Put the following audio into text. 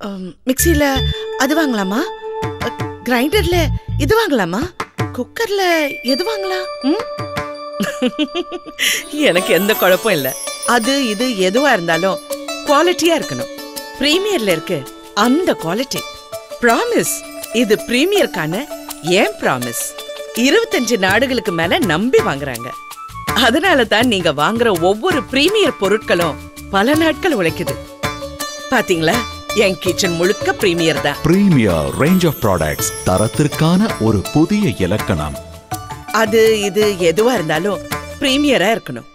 மிக்ஸில அது வாங்கலாமா கிரைண்டர்ல இது வாங்கலாமா குக்கர்ல எது வாங்கலாம் ம்? எனக்கு எந்த குழப்பம் இல்ல அது இது எதுவா இருந்தாலும் குவாலிட்டியா இருக்கணும் பிரீமியர்ல இருக்கு அந்த குவாலிட்டி ப்ராமிஸ் இது பிரீமியர்க்கான ஏன் ப்ராமிஸ் இருபத்தஞ்சு நாடுகளுக்கு மேல நம்பி வாங்குறாங்க அதனால தான் நீங்க வாங்குற ஒவ்வொரு பிரீமியர் பொருட்களும் பல நாட்கள் உழைக்குது பாத்தீங்களா என் கிச்சன் முழுக்க பிரீமியர் தான் பிரீமியர் ரேஞ்ச் ஆஃப் ப்ராடக்ட்ஸ் தரத்திற்கான ஒரு புதிய இலக்கணம் அது இது எதுவா இருந்தாலும் பிரீமியரா இருக்கணும்